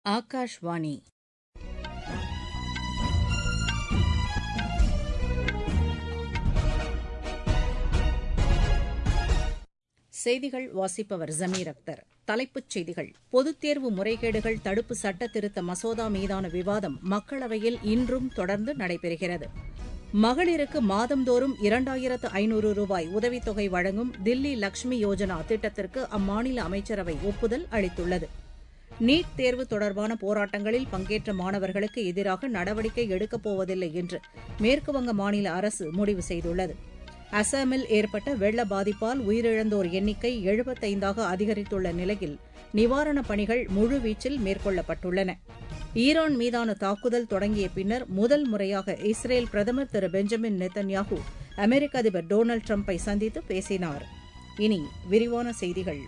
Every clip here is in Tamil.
ஆகாஷ்வாணி செய்திகள் வாசிப்பவர் ஜமீர் அக்தர் தலைப்புச் செய்திகள் பொதுத் தேர்வு முறைகேடுகள் தடுப்பு சட்ட திருத்த மசோதா மீதான விவாதம் மக்களவையில் இன்றும் தொடர்ந்து நடைபெறுகிறது மகளிருக்கு மாதந்தோறும் இரண்டாயிரத்து ஐநூறு ரூபாய் உதவித்தொகை வழங்கும் தில்லி லக்ஷ்மி யோஜனா திட்டத்திற்கு அம்மாநில அமைச்சரவை ஒப்புதல் அளித்துள்ளது நீட் தேர்வு தொடர்பான போராட்டங்களில் பங்கேற்ற மாணவர்களுக்கு எதிராக நடவடிக்கை எடுக்கப் போவதில்லை என்று மேற்குவங்க மாநில அரசு முடிவு செய்துள்ளது அசாமில் ஏற்பட்ட வெள்ள பாதிப்பால் உயிரிழந்தோர் எண்ணிக்கை எழுபத்தைந்தாக அதிகரித்துள்ள நிலையில் நிவாரணப் பணிகள் முழுவீச்சில் மேற்கொள்ளப்பட்டுள்ளன ஈரான் மீதான தாக்குதல் தொடங்கிய பின்னர் முதல் முறையாக இஸ்ரேல் பிரதமர் திரு பெஞ்சமின் நெத்தன்யாஹூ அமெரிக்க அதிபர் டொனால்டு டிரம்பை சந்தித்து பேசினார் இனி விரிவான செய்திகள்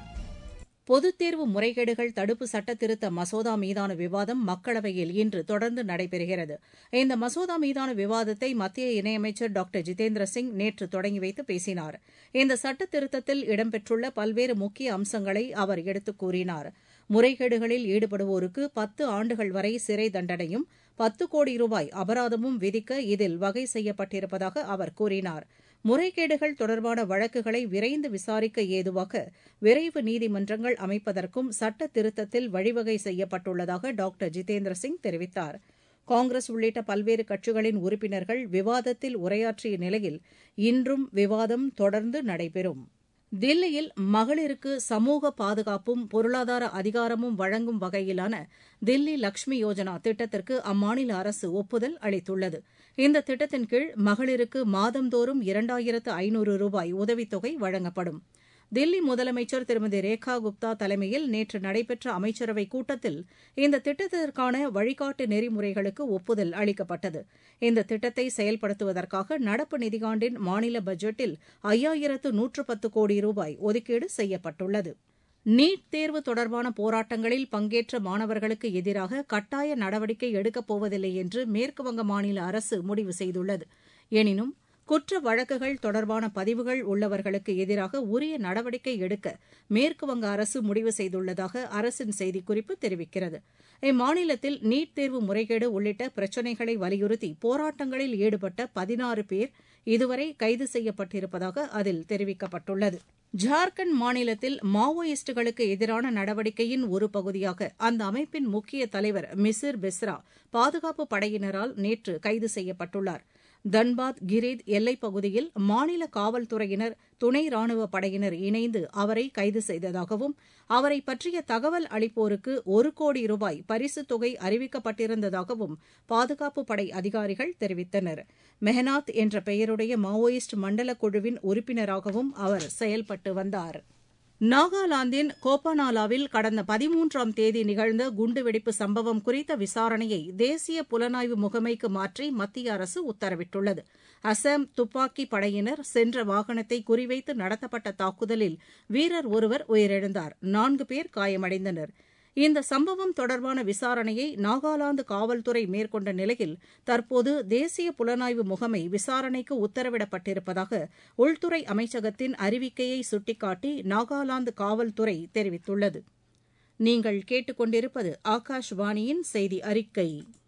பொதுத் தேர்வு முறைகேடுகள் தடுப்பு சட்ட திருத்த மசோதா மீதான விவாதம் மக்களவையில் இன்று தொடர்ந்து நடைபெறுகிறது இந்த மசோதா மீதான விவாதத்தை மத்திய இணையமைச்சர் டாக்டர் ஜிதேந்திர சிங் நேற்று தொடங்கி வைத்து பேசினார் இந்த சட்ட திருத்தத்தில் இடம்பெற்றுள்ள பல்வேறு முக்கிய அம்சங்களை அவர் எடுத்துக் கூறினார் முறைகேடுகளில் ஈடுபடுவோருக்கு பத்து ஆண்டுகள் வரை சிறை தண்டனையும் பத்து கோடி ரூபாய் அபராதமும் விதிக்க இதில் வகை செய்யப்பட்டிருப்பதாக அவர் கூறினார் முறைகேடுகள் தொடர்பான வழக்குகளை விரைந்து விசாரிக்க ஏதுவாக விரைவு நீதிமன்றங்கள் அமைப்பதற்கும் சட்ட திருத்தத்தில் வழிவகை செய்யப்பட்டுள்ளதாக டாக்டர் ஜிதேந்திர சிங் தெரிவித்தார் காங்கிரஸ் உள்ளிட்ட பல்வேறு கட்சிகளின் உறுப்பினர்கள் விவாதத்தில் உரையாற்றிய நிலையில் இன்றும் விவாதம் தொடர்ந்து நடைபெறும் தில்லியில் மகளிருக்கு சமூக பாதுகாப்பும் பொருளாதார அதிகாரமும் வழங்கும் வகையிலான தில்லி லக்ஷ்மி யோஜனா திட்டத்திற்கு அம்மாநில அரசு ஒப்புதல் அளித்துள்ளது இந்த திட்டத்தின் கீழ் மகளிருக்கு மாதந்தோறும் இரண்டாயிரத்து ஐநூறு ரூபாய் உதவித்தொகை வழங்கப்படும் தில்லி முதலமைச்சர் திருமதி ரேகா குப்தா தலைமையில் நேற்று நடைபெற்ற அமைச்சரவைக் கூட்டத்தில் இந்த திட்டத்திற்கான வழிகாட்டு நெறிமுறைகளுக்கு ஒப்புதல் அளிக்கப்பட்டது இந்த திட்டத்தை செயல்படுத்துவதற்காக நடப்பு நிதியாண்டின் மாநில பட்ஜெட்டில் ஐயாயிரத்து நூற்று பத்து கோடி ரூபாய் ஒதுக்கீடு செய்யப்பட்டுள்ளது நீட் தேர்வு தொடர்பான போராட்டங்களில் பங்கேற்ற மாணவர்களுக்கு எதிராக கட்டாய நடவடிக்கை எடுக்கப் போவதில்லை என்று மேற்குவங்க மாநில அரசு முடிவு செய்துள்ளது எனினும் குற்ற வழக்குகள் தொடர்பான பதிவுகள் உள்ளவர்களுக்கு எதிராக உரிய நடவடிக்கை எடுக்க மேற்குவங்க அரசு முடிவு செய்துள்ளதாக அரசின் செய்திக்குறிப்பு தெரிவிக்கிறது இம்மாநிலத்தில் நீட் தேர்வு முறைகேடு உள்ளிட்ட பிரச்சினைகளை வலியுறுத்தி போராட்டங்களில் ஈடுபட்ட பதினாறு பேர் இதுவரை கைது செய்யப்பட்டிருப்பதாக அதில் தெரிவிக்கப்பட்டுள்ளது ஜார்க்கண்ட் மாநிலத்தில் மாவோயிஸ்டுகளுக்கு எதிரான நடவடிக்கையின் ஒரு பகுதியாக அந்த அமைப்பின் முக்கிய தலைவர் மிசிர் பெஸ்ரா பாதுகாப்பு படையினரால் நேற்று கைது செய்யப்பட்டுள்ளார் தன்பாத் கிரீத் எல்லைப் பகுதியில் மாநில காவல்துறையினர் துணை ராணுவ படையினர் இணைந்து அவரை கைது செய்ததாகவும் அவரை பற்றிய தகவல் அளிப்போருக்கு ஒரு கோடி ரூபாய் பரிசுத் தொகை அறிவிக்கப்பட்டிருந்ததாகவும் பாதுகாப்பு படை அதிகாரிகள் தெரிவித்தனர் மெஹனாத் என்ற பெயருடைய மாவோயிஸ்ட் மண்டல குழுவின் உறுப்பினராகவும் அவர் செயல்பட்டு வந்தார் நாகாலாந்தின் கோப்பானாலாவில் கடந்த பதிமூன்றாம் தேதி நிகழ்ந்த குண்டுவெடிப்பு சம்பவம் குறித்த விசாரணையை தேசிய புலனாய்வு முகமைக்கு மாற்றி மத்திய அரசு உத்தரவிட்டுள்ளது அசாம் துப்பாக்கி படையினர் சென்ற வாகனத்தை குறிவைத்து நடத்தப்பட்ட தாக்குதலில் வீரர் ஒருவர் உயிரிழந்தார் நான்கு பேர் காயமடைந்தனர் இந்த சம்பவம் தொடர்பான விசாரணையை நாகாலாந்து காவல்துறை மேற்கொண்ட நிலையில் தற்போது தேசிய புலனாய்வு முகமை விசாரணைக்கு உத்தரவிடப்பட்டிருப்பதாக உள்துறை அமைச்சகத்தின் அறிவிக்கையை சுட்டிக்காட்டி நாகாலாந்து காவல்துறை தெரிவித்துள்ளது நீங்கள் கேட்டுக்கொண்டிருப்பது ஆகாஷ்வாணியின் செய்தி அறிக்கை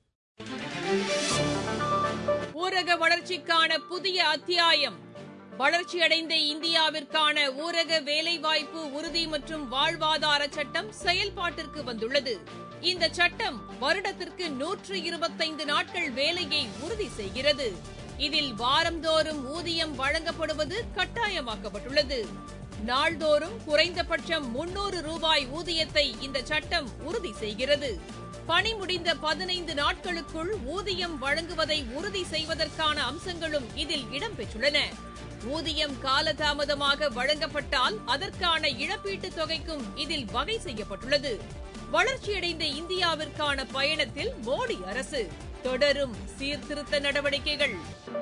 ஊரக வளர்ச்சிக்கான புதிய அத்தியாயம் வளர்ச்சியடைந்த இந்தியாவிற்கான ஊரக வேலைவாய்ப்பு உறுதி மற்றும் வாழ்வாதார சட்டம் செயல்பாட்டிற்கு வந்துள்ளது இந்த சட்டம் வருடத்திற்கு நூற்று இருபத்தைந்து நாட்கள் வேலையை உறுதி செய்கிறது இதில் வாரந்தோறும் ஊதியம் வழங்கப்படுவது கட்டாயமாக்கப்பட்டுள்ளது நாள்தோறும் குறைந்தபட்சம் முன்னூறு ரூபாய் ஊதியத்தை இந்த சட்டம் உறுதி செய்கிறது பணி முடிந்த பதினைந்து நாட்களுக்குள் ஊதியம் வழங்குவதை உறுதி செய்வதற்கான அம்சங்களும் இதில் இடம்பெற்றுள்ளன ஊதியம் காலதாமதமாக வழங்கப்பட்டால் அதற்கான இழப்பீட்டுத் தொகைக்கும் இதில் வகை செய்யப்பட்டுள்ளது வளர்ச்சியடைந்த இந்தியாவிற்கான பயணத்தில் மோடி அரசு தொடரும் சீர்திருத்த நடவடிக்கைகள்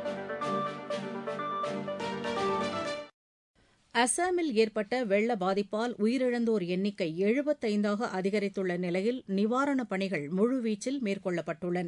அசாமில் ஏற்பட்ட வெள்ள பாதிப்பால் உயிரிழந்தோர் எண்ணிக்கை எழுபத்தைந்தாக அதிகரித்துள்ள நிலையில் நிவாரணப் பணிகள் முழுவீச்சில் மேற்கொள்ளப்பட்டுள்ளன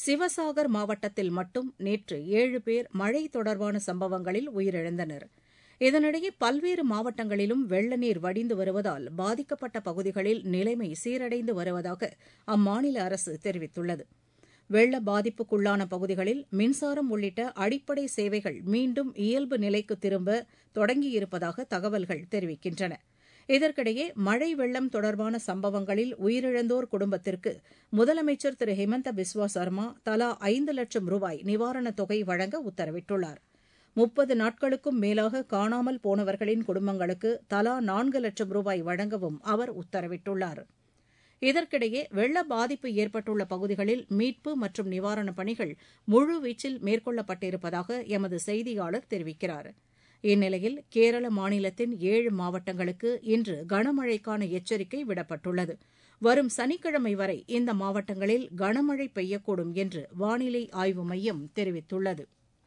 சிவசாகர் மாவட்டத்தில் மட்டும் நேற்று ஏழு பேர் மழை தொடர்பான சம்பவங்களில் உயிரிழந்தனர் இதனிடையே பல்வேறு மாவட்டங்களிலும் வெள்ள நீர் வடிந்து வருவதால் பாதிக்கப்பட்ட பகுதிகளில் நிலைமை சீரடைந்து வருவதாக அம்மாநில அரசு தெரிவித்துள்ளது வெள்ள பாதிப்புக்குள்ளான பகுதிகளில் மின்சாரம் உள்ளிட்ட அடிப்படை சேவைகள் மீண்டும் இயல்பு நிலைக்கு திரும்ப தொடங்கியிருப்பதாக தகவல்கள் தெரிவிக்கின்றன இதற்கிடையே மழை வெள்ளம் தொடர்பான சம்பவங்களில் உயிரிழந்தோர் குடும்பத்திற்கு முதலமைச்சர் திரு ஹிமந்த பிஸ்வா சர்மா தலா ஐந்து லட்சம் ரூபாய் நிவாரணத் தொகை வழங்க உத்தரவிட்டுள்ளார் முப்பது நாட்களுக்கும் மேலாக காணாமல் போனவர்களின் குடும்பங்களுக்கு தலா நான்கு லட்சம் ரூபாய் வழங்கவும் அவர் உத்தரவிட்டுள்ளார் இதற்கிடையே வெள்ள பாதிப்பு ஏற்பட்டுள்ள பகுதிகளில் மீட்பு மற்றும் நிவாரணப் பணிகள் முழுவீச்சில் மேற்கொள்ளப்பட்டிருப்பதாக எமது செய்தியாளர் தெரிவிக்கிறார் இந்நிலையில் கேரள மாநிலத்தின் ஏழு மாவட்டங்களுக்கு இன்று கனமழைக்கான எச்சரிக்கை விடப்பட்டுள்ளது வரும் சனிக்கிழமை வரை இந்த மாவட்டங்களில் கனமழை பெய்யக்கூடும் என்று வானிலை ஆய்வு மையம் தெரிவித்துள்ளது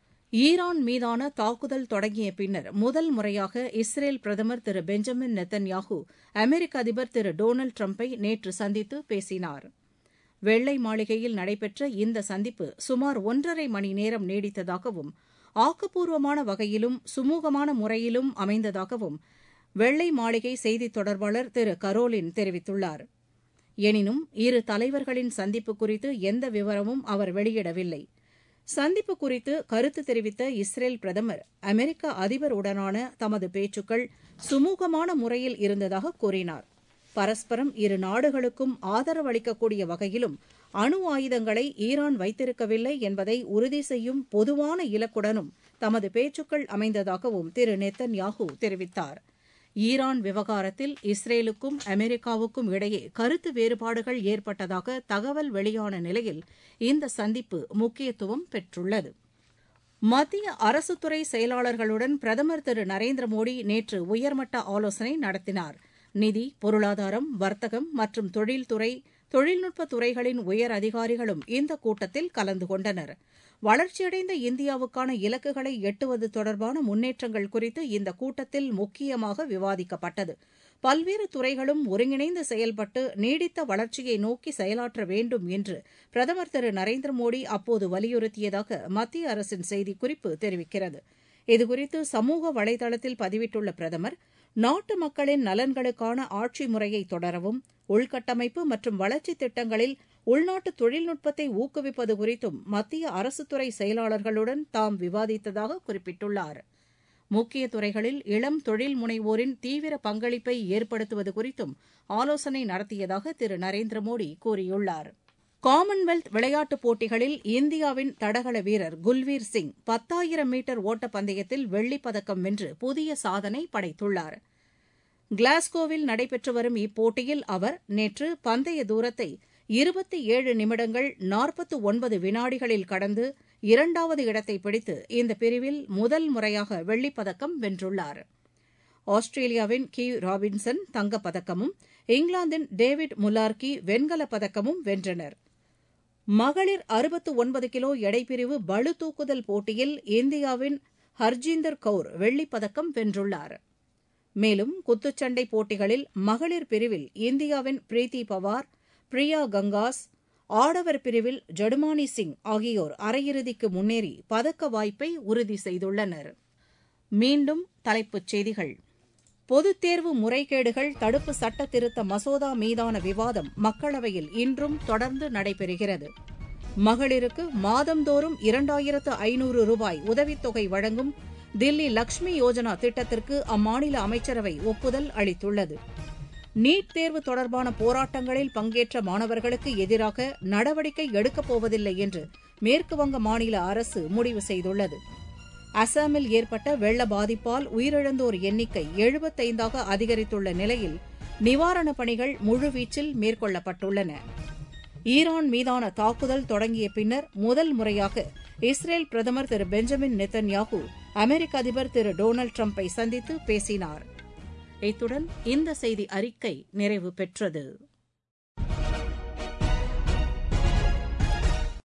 ஈரான் மீதான தாக்குதல் தொடங்கிய பின்னர் முதல் முறையாக இஸ்ரேல் பிரதமர் திரு பெஞ்சமின் நெத்தன்யாஹூ அமெரிக்க அதிபர் திரு டொனால்டு டிரம்பை நேற்று சந்தித்து பேசினார் வெள்ளை மாளிகையில் நடைபெற்ற இந்த சந்திப்பு சுமார் ஒன்றரை மணி நேரம் நீடித்ததாகவும் ஆக்கப்பூர்வமான வகையிலும் சுமூகமான முறையிலும் அமைந்ததாகவும் வெள்ளை மாளிகை செய்தித் தொடர்பாளர் திரு கரோலின் தெரிவித்துள்ளார் எனினும் இரு தலைவர்களின் சந்திப்பு குறித்து எந்த விவரமும் அவர் வெளியிடவில்லை சந்திப்பு குறித்து கருத்து தெரிவித்த இஸ்ரேல் பிரதமர் அமெரிக்க அதிபருடனான தமது பேச்சுக்கள் சுமூகமான முறையில் இருந்ததாக கூறினார் பரஸ்பரம் இரு நாடுகளுக்கும் ஆதரவு அளிக்கக்கூடிய வகையிலும் அணு ஆயுதங்களை ஈரான் வைத்திருக்கவில்லை என்பதை உறுதி செய்யும் பொதுவான இலக்குடனும் தமது பேச்சுக்கள் அமைந்ததாகவும் திரு நெத்தன்யாஹூ தெரிவித்தார் ஈரான் விவகாரத்தில் இஸ்ரேலுக்கும் அமெரிக்காவுக்கும் இடையே கருத்து வேறுபாடுகள் ஏற்பட்டதாக தகவல் வெளியான நிலையில் இந்த சந்திப்பு முக்கியத்துவம் பெற்றுள்ளது மத்திய அரசுத்துறை செயலாளர்களுடன் பிரதமர் திரு நரேந்திர மோடி நேற்று உயர்மட்ட ஆலோசனை நடத்தினார் நிதி பொருளாதாரம் வர்த்தகம் மற்றும் தொழில்துறை தொழில்நுட்ப துறைகளின் உயர் அதிகாரிகளும் இந்த கூட்டத்தில் கலந்து கொண்டனர் வளர்ச்சியடைந்த இந்தியாவுக்கான இலக்குகளை எட்டுவது தொடர்பான முன்னேற்றங்கள் குறித்து இந்த கூட்டத்தில் முக்கியமாக விவாதிக்கப்பட்டது பல்வேறு துறைகளும் ஒருங்கிணைந்து செயல்பட்டு நீடித்த வளர்ச்சியை நோக்கி செயலாற்ற வேண்டும் என்று பிரதமர் திரு நரேந்திர மோடி அப்போது வலியுறுத்தியதாக மத்திய அரசின் செய்திக்குறிப்பு தெரிவிக்கிறது இதுகுறித்து சமூக வலைதளத்தில் பதிவிட்டுள்ள பிரதமர் நாட்டு மக்களின் நலன்களுக்கான ஆட்சி முறையை தொடரவும் உள்கட்டமைப்பு மற்றும் வளர்ச்சித் திட்டங்களில் உள்நாட்டு தொழில்நுட்பத்தை ஊக்குவிப்பது குறித்தும் மத்திய அரசுத்துறை செயலாளர்களுடன் தாம் விவாதித்ததாக குறிப்பிட்டுள்ளார் முக்கிய துறைகளில் இளம் தொழில் முனைவோரின் தீவிர பங்களிப்பை ஏற்படுத்துவது குறித்தும் ஆலோசனை நடத்தியதாக திரு நரேந்திர மோடி கூறியுள்ளார் காமன்வெல்த் விளையாட்டுப் போட்டிகளில் இந்தியாவின் தடகள வீரர் குல்வீர் சிங் பத்தாயிரம் மீட்டர் ஓட்டப்பந்தயத்தில் வெள்ளிப் பதக்கம் வென்று புதிய சாதனை படைத்துள்ளார் கிளாஸ்கோவில் நடைபெற்று வரும் இப்போட்டியில் அவர் நேற்று பந்தய தூரத்தை இருபத்தி ஏழு நிமிடங்கள் நாற்பத்து ஒன்பது வினாடிகளில் கடந்து இரண்டாவது இடத்தை பிடித்து இந்த பிரிவில் முதல் முறையாக வெள்ளிப் பதக்கம் வென்றுள்ளார் ஆஸ்திரேலியாவின் கி ராபின்சன் தங்கப்பதக்கமும் இங்கிலாந்தின் டேவிட் முல்லார்கி வெண்கலப் பதக்கமும் வென்றனர் மகளிர் அறுபத்து ஒன்பது கிலோ எடைப்பிரிவு பளு தூக்குதல் போட்டியில் இந்தியாவின் ஹர்ஜீந்தர் கவுர் வெள்ளிப் பதக்கம் வென்றுள்ளார் மேலும் குத்துச்சண்டை போட்டிகளில் மகளிர் பிரிவில் இந்தியாவின் பிரீத்தி பவார் பிரியா கங்காஸ் ஆடவர் பிரிவில் ஜடுமானி சிங் ஆகியோர் அரையிறுதிக்கு முன்னேறி பதக்க வாய்ப்பை உறுதி செய்துள்ளனர் மீண்டும் தலைப்புச் செய்திகள் பொதுத் தேர்வு முறைகேடுகள் தடுப்பு சட்ட திருத்த மசோதா மீதான விவாதம் மக்களவையில் இன்றும் தொடர்ந்து நடைபெறுகிறது மகளிருக்கு மாதந்தோறும் இரண்டாயிரத்து ஐநூறு ரூபாய் உதவித்தொகை வழங்கும் தில்லி லக்ஷ்மி யோஜனா திட்டத்திற்கு அம்மாநில அமைச்சரவை ஒப்புதல் அளித்துள்ளது நீட் தேர்வு தொடர்பான போராட்டங்களில் பங்கேற்ற மாணவர்களுக்கு எதிராக நடவடிக்கை எடுக்கப் போவதில்லை என்று மேற்குவங்க மாநில அரசு முடிவு செய்துள்ளது அசாமில் ஏற்பட்ட வெள்ள பாதிப்பால் உயிரிழந்தோர் எண்ணிக்கை எழுபத்தைந்தாக அதிகரித்துள்ள நிலையில் நிவாரணப் பணிகள் முழுவீச்சில் மேற்கொள்ளப்பட்டுள்ளன ஈரான் மீதான தாக்குதல் தொடங்கிய பின்னர் முதல் முறையாக இஸ்ரேல் பிரதமர் திரு பெஞ்சமின் நெத்தன்யாகு அமெரிக்க அதிபர் திரு டொனால்டு டிரம்பை சந்தித்து பேசினார் இத்துடன் இந்த செய்தி அறிக்கை நிறைவு பெற்றது